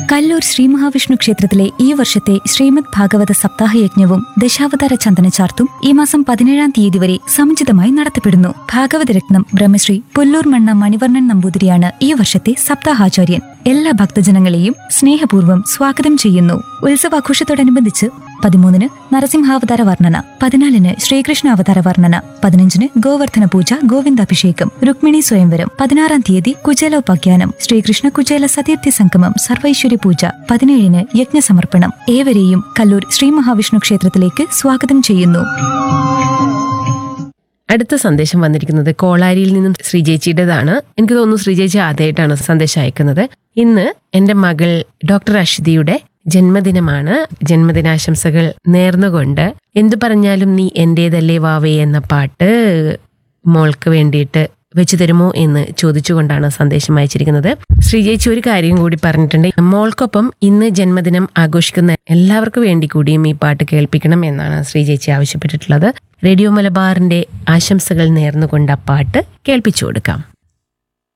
കല്ലൂർ ശ്രീ മഹാവിഷ്ണു ക്ഷേത്രത്തിലെ ഈ വർഷത്തെ ശ്രീമദ് ഭാഗവത സപ്താഹ യജ്ഞവും ദശാവതാര ചന്ദന ചാർത്തും ഈ മാസം പതിനേഴാം തീയതി വരെ സമുചിതമായി നടത്തപ്പെടുന്നു ഭാഗവതരത്നം ബ്രഹ്മശ്രീ പുല്ലൂർ മണ്ണ മണിവർണ്ണൻ നമ്പൂതിരിയാണ് ഈ വർഷത്തെ സപ്താഹാചാര്യൻ എല്ലാ ഭക്തജനങ്ങളെയും സ്നേഹപൂർവ്വം സ്വാഗതം ചെയ്യുന്നു ഉത്സവാഘോഷത്തോടനുബന്ധിച്ച് പതിമൂന്നിന് നരസിംഹാവതാര വർണ്ണന പതിനാലിന് ശ്രീകൃഷ്ണ അവതാര വർണ്ണന പതിനഞ്ചിന് ഗോവർദ്ധന പൂജ ഗോവിന്ദാഭിഷേകം രുക്മിണി സ്വയംവരം പതിനാറാം തീയതി കുചേലോപാഖ്യാനം ശ്രീകൃഷ്ണ കുചേല സതീർത്ഥി സംഗമം സർവൈശ്വര്യ പൂജ പതിനേഴിന് യജ്ഞസമർപ്പണം ഏവരെയും കല്ലൂർ ശ്രീ മഹാവിഷ്ണു ക്ഷേത്രത്തിലേക്ക് സ്വാഗതം ചെയ്യുന്നു അടുത്ത സന്ദേശം വന്നിരിക്കുന്നത് കോളാരിയിൽ നിന്നും ശ്രീജേച്ചിയുടേതാണ് എനിക്ക് തോന്നുന്നു ശ്രീജേച്ചി ആദ്യമായിട്ടാണ് സന്ദേശം അയക്കുന്നത് ഇന്ന് എൻ്റെ മകൾ ഡോക്ടർ അഷിതിയുടെ ജന്മദിനമാണ് ജന്മദിനാശംസകൾ നേർന്നുകൊണ്ട് എന്തു പറഞ്ഞാലും നീ എന്റേതല്ലേ വാവേ എന്ന പാട്ട് മോൾക്ക് വേണ്ടിയിട്ട് വെച്ചു തരുമോ എന്ന് ചോദിച്ചുകൊണ്ടാണ് സന്ദേശം അയച്ചിരിക്കുന്നത് ശ്രീജേച്ചി ഒരു കാര്യം കൂടി പറഞ്ഞിട്ടുണ്ട് മോൾക്കൊപ്പം ഇന്ന് ജന്മദിനം ആഘോഷിക്കുന്ന എല്ലാവർക്കും വേണ്ടി കൂടിയും ഈ പാട്ട് കേൾപ്പിക്കണം എന്നാണ് ശ്രീജേച്ചി ആവശ്യപ്പെട്ടിട്ടുള്ളത് റേഡിയോ മലബാറിന്റെ ആശംസകൾ നേർന്നുകൊണ്ട് ആ പാട്ട് കേൾപ്പിച്ചു കൊടുക്കാം